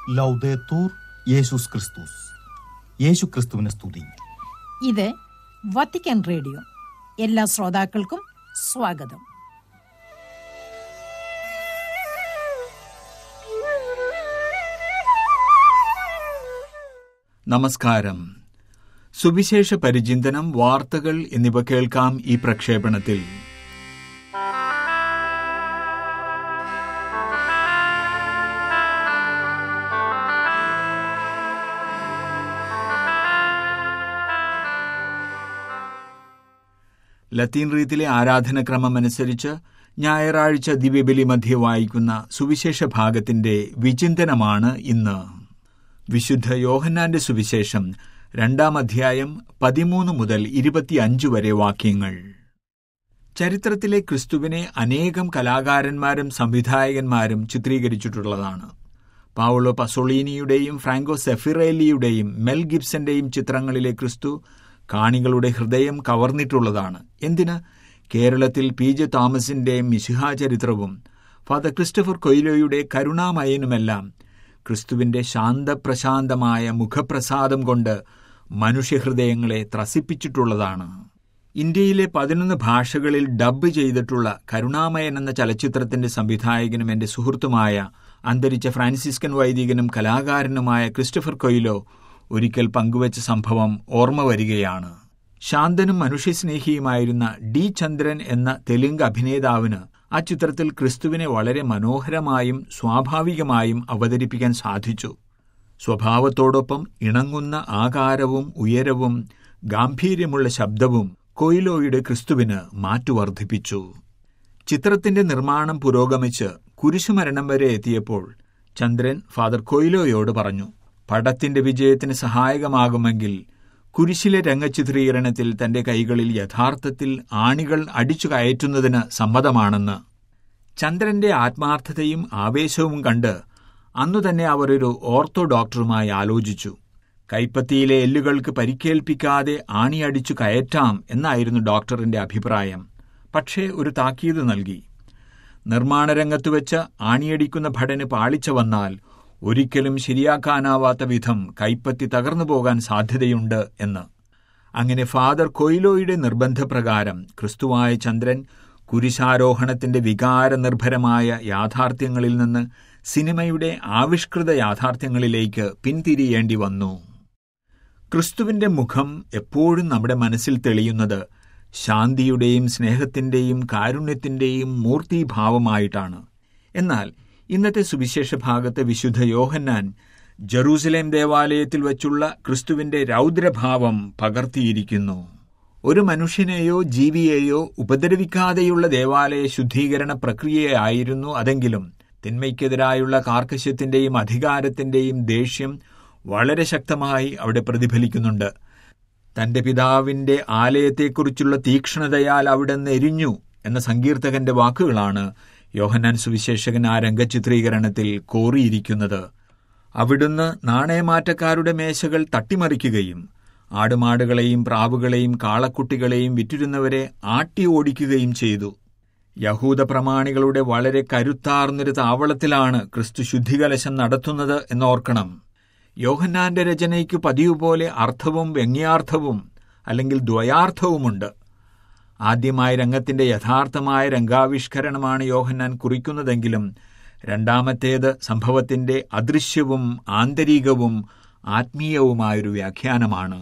ലൗദേത്തൂർ യേശുസ് ക്രിസ്തുസ് യേശു ക്രിസ്തുവിനെ സ്തുതി ഇത് വത്തിക്കാൻ റേഡിയോ എല്ലാ ശ്രോതാക്കൾക്കും സ്വാഗതം നമസ്കാരം സുവിശേഷ പരിചിന്തനം വാർത്തകൾ എന്നിവ കേൾക്കാം ഈ പ്രക്ഷേപണത്തിൽ ലത്തീൻ റീത്തിലെ ആരാധനക്രമം അനുസരിച്ച് ഞായറാഴ്ച ദിവ്യബലി മധ്യ വായിക്കുന്ന സുവിശേഷ ഭാഗത്തിന്റെ വിചിന്തനമാണ് ഇന്ന് വിശുദ്ധ യോഹന്നാന്റെ സുവിശേഷം രണ്ടാം അധ്യായം പതിമൂന്ന് മുതൽ ഇരുപത്തിയഞ്ച് വരെ വാക്യങ്ങൾ ചരിത്രത്തിലെ ക്രിസ്തുവിനെ അനേകം കലാകാരന്മാരും സംവിധായകന്മാരും ചിത്രീകരിച്ചിട്ടുള്ളതാണ് പാവുളോ പസോളീനിയുടെയും ഫ്രാങ്കോ സെഫിറേലിയുടെയും മെൽ ഗിബ്സന്റെയും ചിത്രങ്ങളിലെ ക്രിസ്തു കാണികളുടെ ഹൃദയം കവർന്നിട്ടുള്ളതാണ് എന്തിന് കേരളത്തിൽ പി ജെ തോമസിന്റെ മിശിഹ ചരിത്രവും ഫാദർ ക്രിസ്റ്റഫർ കൊയ്ലോയുടെ കരുണാമയനുമെല്ലാം ക്രിസ്തുവിന്റെ ശാന്തപ്രശാന്തമായ മുഖപ്രസാദം കൊണ്ട് മനുഷ്യഹൃദയങ്ങളെ ത്രസിപ്പിച്ചിട്ടുള്ളതാണ് ഇന്ത്യയിലെ പതിനൊന്ന് ഭാഷകളിൽ ഡബ്ബ് ചെയ്തിട്ടുള്ള കരുണാമയൻ എന്ന ചലച്ചിത്രത്തിന്റെ സംവിധായകനും എന്റെ സുഹൃത്തുമായ അന്തരിച്ച ഫ്രാൻസിസ്കൻ വൈദികനും കലാകാരനുമായ ക്രിസ്റ്റഫർ കൊയ്ലോ ഒരിക്കൽ പങ്കുവച്ച സംഭവം ഓർമ്മ വരികയാണ് ശാന്തനും മനുഷ്യസ്നേഹിയുമായിരുന്ന ഡി ചന്ദ്രൻ എന്ന തെലുങ്ക് അഭിനേതാവിന് ആ ചിത്രത്തിൽ ക്രിസ്തുവിനെ വളരെ മനോഹരമായും സ്വാഭാവികമായും അവതരിപ്പിക്കാൻ സാധിച്ചു സ്വഭാവത്തോടൊപ്പം ഇണങ്ങുന്ന ആകാരവും ഉയരവും ഗാംഭീര്യമുള്ള ശബ്ദവും കൊയിലോയുടെ ക്രിസ്തുവിന് മാറ്റുവർദ്ധിപ്പിച്ചു ചിത്രത്തിന്റെ നിർമ്മാണം പുരോഗമിച്ച് കുരിശുമരണം വരെ എത്തിയപ്പോൾ ചന്ദ്രൻ ഫാദർ കൊയിലോയോട് പറഞ്ഞു പടത്തിന്റെ വിജയത്തിന് സഹായകമാകുമെങ്കിൽ കുരിശിലെ രംഗചിത്രീകരണത്തിൽ തന്റെ കൈകളിൽ യഥാർത്ഥത്തിൽ ആണികൾ അടിച്ചു കയറ്റുന്നതിന് സമ്മതമാണെന്ന് ചന്ദ്രന്റെ ആത്മാർത്ഥതയും ആവേശവും കണ്ട് അന്നു തന്നെ അവർ ഒരു ഓർത്തോ ഡോക്ടറുമായി ആലോചിച്ചു കൈപ്പത്തിയിലെ എല്ലുകൾക്ക് പരിക്കേൽപ്പിക്കാതെ ആണിയടിച്ചു കയറ്റാം എന്നായിരുന്നു ഡോക്ടറിന്റെ അഭിപ്രായം പക്ഷേ ഒരു താക്കീത് നൽകി നിർമ്മാണ രംഗത്ത് വെച്ച് ആണിയടിക്കുന്ന ഭടന് പാളിച്ച വന്നാൽ ഒരിക്കലും ശരിയാക്കാനാവാത്ത വിധം കൈപ്പത്തി തകർന്നു പോകാൻ സാധ്യതയുണ്ട് എന്ന് അങ്ങനെ ഫാദർ കൊയിലോയുടെ നിർബന്ധപ്രകാരം ക്രിസ്തുവായ ചന്ദ്രൻ കുരിശാരോഹണത്തിന്റെ വികാരനിർഭരമായ യാഥാർത്ഥ്യങ്ങളിൽ നിന്ന് സിനിമയുടെ ആവിഷ്കൃത യാഥാർത്ഥ്യങ്ങളിലേക്ക് പിന്തിരിയേണ്ടി വന്നു ക്രിസ്തുവിന്റെ മുഖം എപ്പോഴും നമ്മുടെ മനസ്സിൽ തെളിയുന്നത് ശാന്തിയുടെയും സ്നേഹത്തിന്റെയും കാരുണ്യത്തിന്റെയും മൂർത്തീഭാവമായിട്ടാണ് എന്നാൽ ഇന്നത്തെ സുവിശേഷ ഭാഗത്തെ വിശുദ്ധ യോഹന്നാൻ ജറൂസലേം ദേവാലയത്തിൽ വച്ചുള്ള ക്രിസ്തുവിന്റെ രൗദ്രഭാവം പകർത്തിയിരിക്കുന്നു ഒരു മനുഷ്യനെയോ ജീവിയെയോ ഉപദ്രവിക്കാതെയുള്ള ദേവാലയ ശുദ്ധീകരണ പ്രക്രിയയായിരുന്നു അതെങ്കിലും തിന്മയ്ക്കെതിരായുള്ള കാർക്കശ്യത്തിന്റെയും അധികാരത്തിന്റെയും ദേഷ്യം വളരെ ശക്തമായി അവിടെ പ്രതിഫലിക്കുന്നുണ്ട് തന്റെ പിതാവിന്റെ ആലയത്തെക്കുറിച്ചുള്ള തീക്ഷ്ണതയാൽ അവിടെ എരിഞ്ഞു എന്ന സങ്കീർത്തകന്റെ വാക്കുകളാണ് യോഹന്നാൻ സുവിശേഷകൻ ആ രംഗചിത്രീകരണത്തിൽ കോറിയിരിക്കുന്നത് അവിടുന്ന് നാണയമാറ്റക്കാരുടെ മേശകൾ തട്ടിമറിക്കുകയും ആടുമാടുകളെയും പ്രാവുകളെയും കാളക്കുട്ടികളെയും വിറ്റിരുന്നവരെ ആട്ടി ഓടിക്കുകയും ചെയ്തു യഹൂദ പ്രമാണികളുടെ വളരെ കരുത്താർന്നൊരു താവളത്തിലാണ് ക്രിസ്തു ശുദ്ധികലശം നടത്തുന്നത് എന്നോർക്കണം യോഹന്നാന്റെ രചനയ്ക്ക് പതിവ് പോലെ അർത്ഥവും വ്യംഗ്യാർത്ഥവും അല്ലെങ്കിൽ ദ്വയാർത്ഥവുമുണ്ട് ആദ്യമായ രംഗത്തിന്റെ യഥാർത്ഥമായ രംഗാവിഷ്കരണമാണ് യോഹന്നാൻ കുറിക്കുന്നതെങ്കിലും രണ്ടാമത്തേത് സംഭവത്തിന്റെ അദൃശ്യവും ആന്തരികവും ആത്മീയവുമായൊരു വ്യാഖ്യാനമാണ്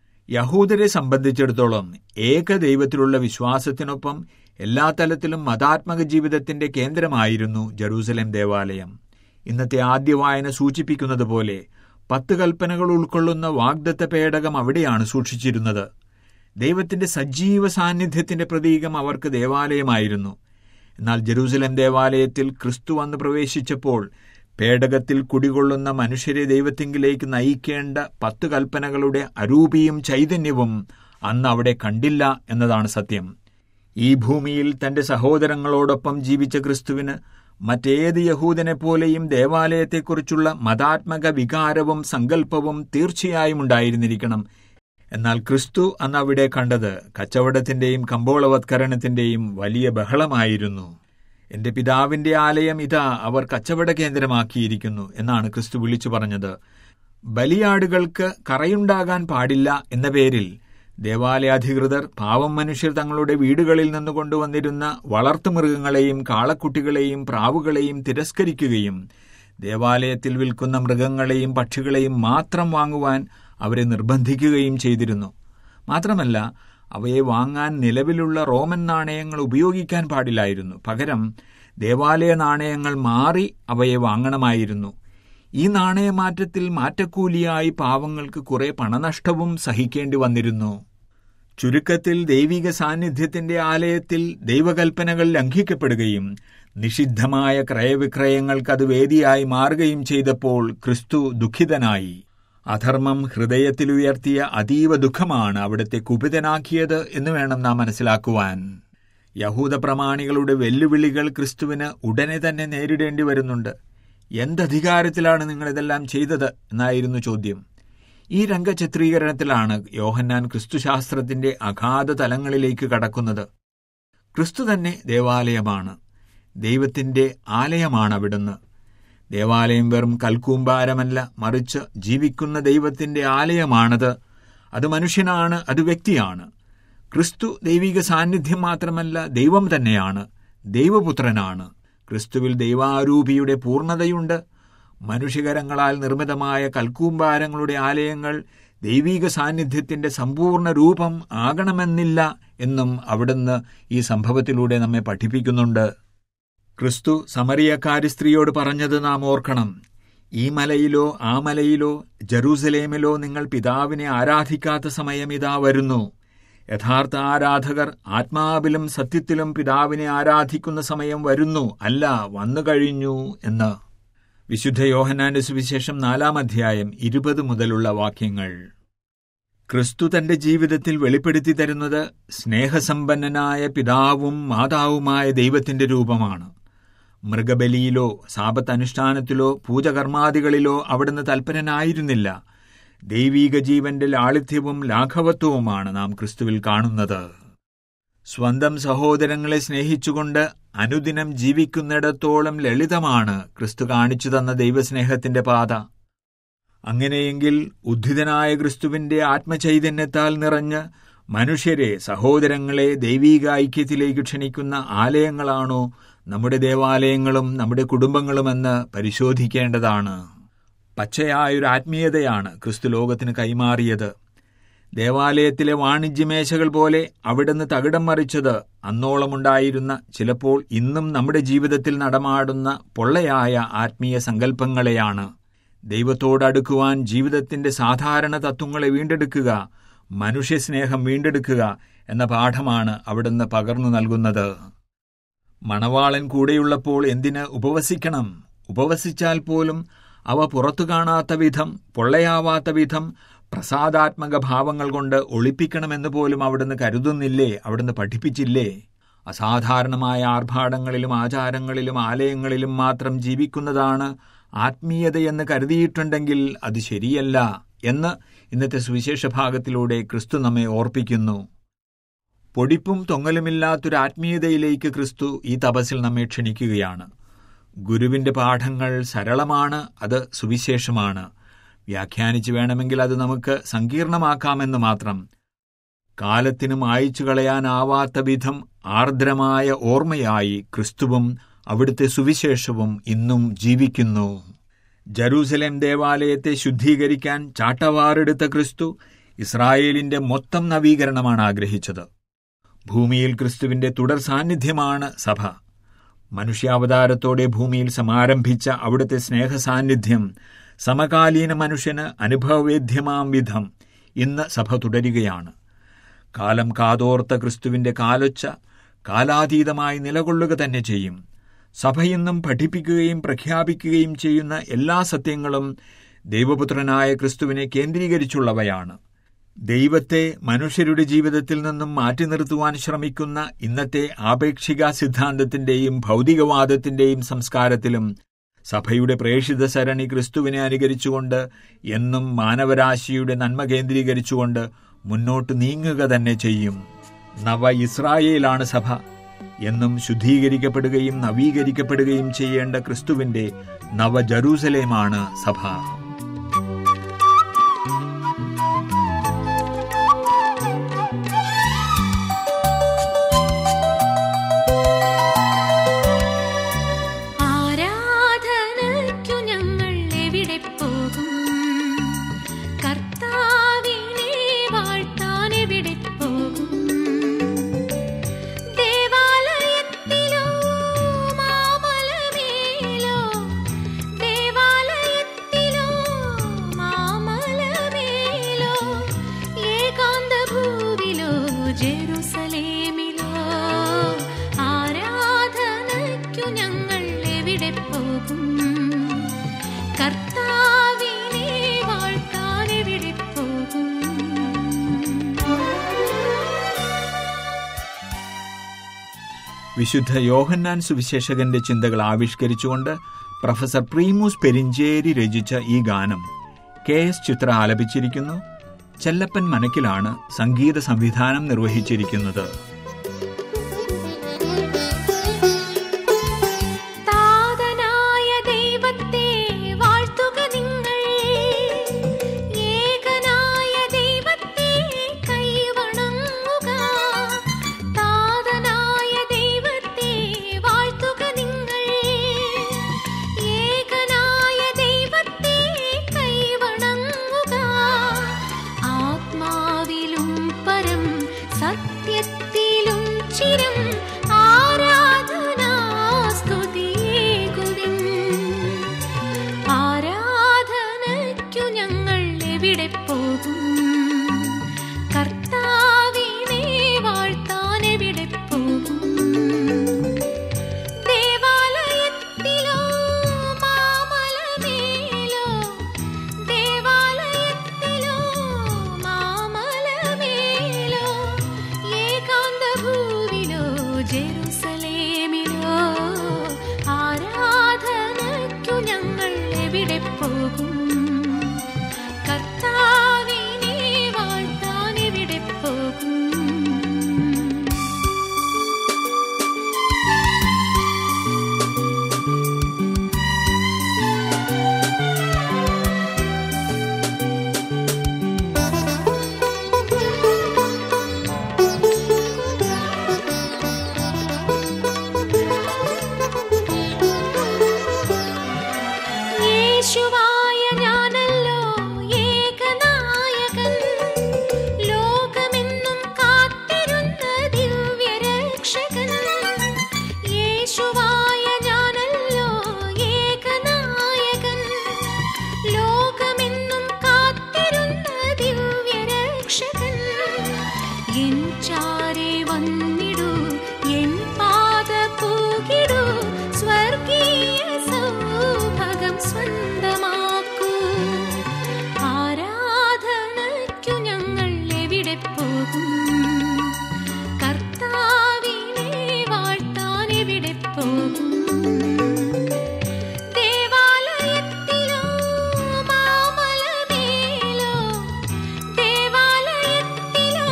യഹൂദരെ സംബന്ധിച്ചിടത്തോളം ഏകദൈവത്തിലുള്ള വിശ്വാസത്തിനൊപ്പം എല്ലാ തലത്തിലും മതാത്മക ജീവിതത്തിന്റെ കേന്ദ്രമായിരുന്നു ജെറൂസലേം ദേവാലയം ഇന്നത്തെ ആദ്യ വായന സൂചിപ്പിക്കുന്നത് പോലെ പത്ത് കൽപ്പനകൾ ഉൾക്കൊള്ളുന്ന വാഗ്ദത്ത പേടകം അവിടെയാണ് സൂക്ഷിച്ചിരുന്നത് ദൈവത്തിന്റെ സജീവ സാന്നിധ്യത്തിന്റെ പ്രതീകം അവർക്ക് ദേവാലയമായിരുന്നു എന്നാൽ ജെറൂസലേം ദേവാലയത്തിൽ ക്രിസ്തു വന്ന് പ്രവേശിച്ചപ്പോൾ പേടകത്തിൽ കുടികൊള്ളുന്ന മനുഷ്യരെ ദൈവത്തിങ്കിലേക്ക് നയിക്കേണ്ട പത്ത് കൽപ്പനകളുടെ അരൂപിയും ചൈതന്യവും അന്ന് അവിടെ കണ്ടില്ല എന്നതാണ് സത്യം ഈ ഭൂമിയിൽ തന്റെ സഹോദരങ്ങളോടൊപ്പം ജീവിച്ച ക്രിസ്തുവിന് മറ്റേത് യഹൂദനെ പോലെയും ദേവാലയത്തെക്കുറിച്ചുള്ള മതാത്മക വികാരവും സങ്കല്പവും തീർച്ചയായും ഉണ്ടായിരുന്നിരിക്കണം എന്നാൽ ക്രിസ്തു അന്ന് അവിടെ കണ്ടത് കച്ചവടത്തിന്റെയും കമ്പോളവത്കരണത്തിന്റെയും വലിയ ബഹളമായിരുന്നു എന്റെ പിതാവിന്റെ ആലയം ഇതാ അവർ കച്ചവട കേന്ദ്രമാക്കിയിരിക്കുന്നു എന്നാണ് ക്രിസ്തു വിളിച്ചു പറഞ്ഞത് ബലിയാടുകൾക്ക് കറയുണ്ടാകാൻ പാടില്ല എന്ന പേരിൽ ദേവാലയാധികൃതർ പാവം മനുഷ്യർ തങ്ങളുടെ വീടുകളിൽ നിന്ന് കൊണ്ടുവന്നിരുന്ന വളർത്തുമൃഗങ്ങളെയും കാളക്കുട്ടികളെയും പ്രാവുകളെയും തിരസ്കരിക്കുകയും ദേവാലയത്തിൽ വിൽക്കുന്ന മൃഗങ്ങളെയും പക്ഷികളെയും മാത്രം വാങ്ങുവാൻ അവരെ നിർബന്ധിക്കുകയും ചെയ്തിരുന്നു മാത്രമല്ല അവയെ വാങ്ങാൻ നിലവിലുള്ള റോമൻ നാണയങ്ങൾ ഉപയോഗിക്കാൻ പാടില്ലായിരുന്നു പകരം ദേവാലയ നാണയങ്ങൾ മാറി അവയെ വാങ്ങണമായിരുന്നു ഈ നാണയമാറ്റത്തിൽ മാറ്റക്കൂലിയായി പാവങ്ങൾക്ക് കുറെ പണനഷ്ടവും സഹിക്കേണ്ടി വന്നിരുന്നു ചുരുക്കത്തിൽ ദൈവിക സാന്നിധ്യത്തിന്റെ ആലയത്തിൽ ദൈവകൽപ്പനകൾ ലംഘിക്കപ്പെടുകയും നിഷിദ്ധമായ ക്രയവിക്രയങ്ങൾക്ക് അത് വേദിയായി മാറുകയും ചെയ്തപ്പോൾ ക്രിസ്തു ദുഃഖിതനായി അധർമ്മം ഹൃദയത്തിലുയർത്തിയ അതീവ ദുഃഖമാണ് അവിടുത്തെ കുപിതനാക്കിയത് എന്ന് വേണം നാം മനസ്സിലാക്കുവാൻ യഹൂദ പ്രമാണികളുടെ വെല്ലുവിളികൾ ക്രിസ്തുവിന് ഉടനെ തന്നെ നേരിടേണ്ടി വരുന്നുണ്ട് എന്തധികാരത്തിലാണ് നിങ്ങളിതെല്ലാം ചെയ്തത് എന്നായിരുന്നു ചോദ്യം ഈ രംഗചിത്രീകരണത്തിലാണ് യോഹന്നാൻ ക്രിസ്തുശാസ്ത്രത്തിന്റെ അഗാധ തലങ്ങളിലേക്ക് കടക്കുന്നത് ക്രിസ്തു തന്നെ ദേവാലയമാണ് ദൈവത്തിന്റെ ആലയമാണ് അവിടുന്ന് ദേവാലയം വെറും കൽക്കൂമ്പാരമല്ല മറിച്ച് ജീവിക്കുന്ന ദൈവത്തിന്റെ ആലയമാണത് അത് മനുഷ്യനാണ് അത് വ്യക്തിയാണ് ക്രിസ്തു ദൈവിക സാന്നിധ്യം മാത്രമല്ല ദൈവം തന്നെയാണ് ദൈവപുത്രനാണ് ക്രിസ്തുവിൽ ദൈവാരൂപിയുടെ പൂർണ്ണതയുണ്ട് മനുഷ്യകരങ്ങളാൽ നിർമ്മിതമായ കൽക്കൂമ്പാരങ്ങളുടെ ആലയങ്ങൾ ദൈവീക സാന്നിധ്യത്തിന്റെ സമ്പൂർണ്ണ രൂപം ആകണമെന്നില്ല എന്നും അവിടുന്ന് ഈ സംഭവത്തിലൂടെ നമ്മെ പഠിപ്പിക്കുന്നുണ്ട് ക്രിസ്തു സമറിയക്കാരി സ്ത്രീയോട് പറഞ്ഞത് നാം ഓർക്കണം ഈ മലയിലോ ആ മലയിലോ ജെറൂസലേമിലോ നിങ്ങൾ പിതാവിനെ ആരാധിക്കാത്ത സമയം ഇതാ വരുന്നു യഥാർത്ഥ ആരാധകർ ആത്മാവിലും സത്യത്തിലും പിതാവിനെ ആരാധിക്കുന്ന സമയം വരുന്നു അല്ല വന്നു കഴിഞ്ഞു എന്ന് വിശുദ്ധ യോഹനാന്റെ സുവിശേഷം നാലാം അധ്യായം ഇരുപത് മുതലുള്ള വാക്യങ്ങൾ ക്രിസ്തു തന്റെ ജീവിതത്തിൽ വെളിപ്പെടുത്തി തരുന്നത് സ്നേഹസമ്പന്നനായ പിതാവും മാതാവുമായ ദൈവത്തിന്റെ രൂപമാണ് മൃഗബലിയിലോ സാപത്ത് അനുഷ്ഠാനത്തിലോ പൂജകർമാദികളിലോ അവിടുന്ന് തൽപരനായിരുന്നില്ല ദൈവീക ജീവന്റെ ലാളിത്യവും ലാഘവത്വവുമാണ് നാം ക്രിസ്തുവിൽ കാണുന്നത് സ്വന്തം സഹോദരങ്ങളെ സ്നേഹിച്ചുകൊണ്ട് അനുദിനം ജീവിക്കുന്നിടത്തോളം ലളിതമാണ് ക്രിസ്തു കാണിച്ചു തന്ന ദൈവസ്നേഹത്തിന്റെ പാത അങ്ങനെയെങ്കിൽ ഉദ്ധിതനായ ക്രിസ്തുവിന്റെ ആത്മചൈതന്യത്താൽ നിറഞ്ഞ് മനുഷ്യരെ സഹോദരങ്ങളെ ദൈവീക ഐക്യത്തിലേക്ക് ക്ഷണിക്കുന്ന ആലയങ്ങളാണോ നമ്മുടെ ദേവാലയങ്ങളും നമ്മുടെ കുടുംബങ്ങളുമെന്ന് പരിശോധിക്കേണ്ടതാണ് പച്ചയായൊരു ആത്മീയതയാണ് ക്രിസ്തു ലോകത്തിന് കൈമാറിയത് ദേവാലയത്തിലെ വാണിജ്യമേശകൾ പോലെ അവിടുന്ന് തകിടം മറിച്ചത് അന്നോളമുണ്ടായിരുന്ന ചിലപ്പോൾ ഇന്നും നമ്മുടെ ജീവിതത്തിൽ നടമാടുന്ന പൊള്ളയായ ആത്മീയ സങ്കല്പങ്ങളെയാണ് ദൈവത്തോടടുക്കുവാൻ ജീവിതത്തിന്റെ സാധാരണ തത്വങ്ങളെ വീണ്ടെടുക്കുക മനുഷ്യസ്നേഹം വീണ്ടെടുക്കുക എന്ന പാഠമാണ് അവിടുന്ന് പകർന്നു നൽകുന്നത് മണവാളൻ കൂടെയുള്ളപ്പോൾ എന്തിന് ഉപവസിക്കണം ഉപവസിച്ചാൽ പോലും അവ പുറത്തു കാണാത്ത വിധം പൊള്ളയാവാത്ത വിധം പ്രസാദാത്മക ഭാവങ്ങൾ കൊണ്ട് ഒളിപ്പിക്കണമെന്ന് പോലും അവിടുന്ന് കരുതുന്നില്ലേ അവിടുന്ന് പഠിപ്പിച്ചില്ലേ അസാധാരണമായ ആർഭാടങ്ങളിലും ആചാരങ്ങളിലും ആലയങ്ങളിലും മാത്രം ജീവിക്കുന്നതാണ് ആത്മീയതയെന്ന് കരുതിയിട്ടുണ്ടെങ്കിൽ അത് ശരിയല്ല എന്ന് ഇന്നത്തെ സുവിശേഷ ഭാഗത്തിലൂടെ ക്രിസ്തു നമ്മെ ഓർപ്പിക്കുന്നു പൊടിപ്പും തൊങ്ങലുമില്ലാത്തൊരു ആത്മീയതയിലേക്ക് ക്രിസ്തു ഈ തപസ്സിൽ നമ്മെ ക്ഷണിക്കുകയാണ് ഗുരുവിന്റെ പാഠങ്ങൾ സരളമാണ് അത് സുവിശേഷമാണ് വ്യാഖ്യാനിച്ച് വേണമെങ്കിൽ അത് നമുക്ക് സങ്കീർണമാക്കാമെന്ന് മാത്രം കാലത്തിനും അയച്ചു കളയാനാവാത്ത വിധം ആർദ്രമായ ഓർമ്മയായി ക്രിസ്തുവും അവിടുത്തെ സുവിശേഷവും ഇന്നും ജീവിക്കുന്നു ജറൂസലേം ദേവാലയത്തെ ശുദ്ധീകരിക്കാൻ ചാട്ടവാറെടുത്ത ക്രിസ്തു ഇസ്രായേലിന്റെ മൊത്തം നവീകരണമാണ് ആഗ്രഹിച്ചത് ഭൂമിയിൽ ക്രിസ്തുവിന്റെ തുടർ സാന്നിധ്യമാണ് സഭ മനുഷ്യാവതാരത്തോടെ ഭൂമിയിൽ സമാരംഭിച്ച അവിടുത്തെ സ്നേഹസാന്നിധ്യം സമകാലീന മനുഷ്യന് അനുഭവവേദ്യമാം വിധം ഇന്ന് സഭ തുടരുകയാണ് കാലം കാതോർത്ത ക്രിസ്തുവിന്റെ കാലൊച്ച കാലാതീതമായി നിലകൊള്ളുക തന്നെ ചെയ്യും സഭ ഇന്നും പഠിപ്പിക്കുകയും പ്രഖ്യാപിക്കുകയും ചെയ്യുന്ന എല്ലാ സത്യങ്ങളും ദൈവപുത്രനായ ക്രിസ്തുവിനെ കേന്ദ്രീകരിച്ചുള്ളവയാണ് ദൈവത്തെ മനുഷ്യരുടെ ജീവിതത്തിൽ നിന്നും മാറ്റി നിർത്തുവാൻ ശ്രമിക്കുന്ന ഇന്നത്തെ ആപേക്ഷിക സിദ്ധാന്തത്തിന്റെയും ഭൗതികവാദത്തിന്റെയും സംസ്കാരത്തിലും സഭയുടെ പ്രേഷിത സരണി ക്രിസ്തുവിനെ അനുകരിച്ചുകൊണ്ട് എന്നും മാനവരാശിയുടെ നന്മ കേന്ദ്രീകരിച്ചുകൊണ്ട് മുന്നോട്ട് നീങ്ങുക തന്നെ ചെയ്യും നവ ഇസ്രായേലാണ് സഭ എന്നും ശുദ്ധീകരിക്കപ്പെടുകയും നവീകരിക്കപ്പെടുകയും ചെയ്യേണ്ട ക്രിസ്തുവിന്റെ നവ ജറൂസലേമാണ് സഭ ആരാധനയ്ക്കു ഞങ്ങൾ എവിടെ പോകും കർത്താവിനെ വാഴ്ത്താൻ എവിടെ പോകും ദേവാലയത്തിലോ മാമലമേലോ ദേവാലയത്തിലോ മാമലമേലോ ഏകാന്ത ഭൂവിലോ ജെറുസലേമിലോ ആരാധനയ്ക്കു ഞങ്ങൾ എവിടെ പോകും കർത്താവിനെ വാഴ്ത്താൻ എവിടെ പോകും വിശുദ്ധ യോഹന്നാൻ സുവിശേഷകന്റെ ചിന്തകൾ ആവിഷ്കരിച്ചുകൊണ്ട് പ്രൊഫസർ പ്രീമൂസ് പെരിഞ്ചേരി രചിച്ച ഈ ഗാനം കെ എസ് ചിത്ര ആലപിച്ചിരിക്കുന്നു ചെല്ലപ്പൻ മനക്കിലാണ് സംഗീത സംവിധാനം നിർവഹിച്ചിരിക്കുന്നത് താതനായ ദൈവത്തെ വാഴ്ത്തുക നിങ്ങൾ ഏകനായ ദൈവത്തെ കൈവണങ്ങുക താതനായ ദൈവത്തെ വാഴ്ത്തുക നിങ്ങൾ ഏകനായ ദൈവത്തെ കൈവണങ്ങുക ആത്മാവിലും പരം സത്യത്തിലും ചിരം ആരാധനാ സ്തുതിയേകുവിൻ ആരാധനയ്ക്കു ഞങ്ങൾ എവിടെ പോകും കർത്താവിനെ വാഴ്ത്താൻ എവിടെ പോകും ദേവാലയത്തിലോ മാമലമേലോ ദേവാലയത്തിലോ മാമലമേലോ ഏകാന്ത ഭൂവിലോ ജെറുസലേമിലോ ആരാധനയ്ക്കു ഞങ്ങൾ എവിടെ പോകും കർത്താവിനെ വാഴ്ത്താൻ എവിടെ പോകും യേശുവായ ഞാനല്ലോ ഏകനായകൻ ലോകമെന്നും കാത്തിരുന്ന ദിവ്യരക്ഷകൻ യേശുവായ ഞാനല്ലോ ഏകനായകൻ ലോകമെന്നും കാത്തിരുന്ന ദിവ്യരക്ഷകൻ എൻ ചാരെ വന്നിടൂ എൻ പാത പൂകിടൂ സ്വർഗീയ സൗഭകം സ്വന്തമാക്കൂ ആരാധനയ്ക്കു ഞങ്ങൾ എവിടെ പോകും കർത്താവിനെ വാഴ്ത്താൻ എവിടെ പോകും ദേവാലയത്തിലോ മാമലമേലോ ദേവാലയത്തിലോ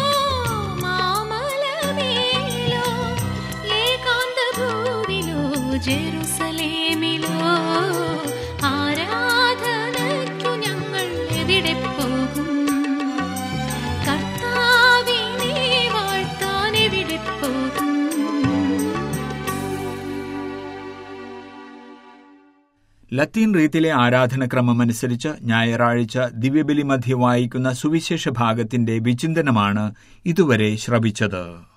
മാമലമേലോ ഏകാന്ത ഭൂവിലോ ജെറുസലേമിലോ ആരാധനയ്ക്കു ഞങ്ങൾ എവിടെ പോകും കർത്താവിനെ വാഴ്ത്താൻ എവിടെ പോകും ലത്തീൻ റീത്തിലെ ആരാധനക്രമമനുസരിച്ച് ഞായറാഴ്ച ദിവ്യബലി മധ്യ വായിക്കുന്ന സുവിശേഷ ഭാഗത്തിന്റെ വിചിന്തനമാണ് ഇതുവരെ ശ്രവിച്ചത്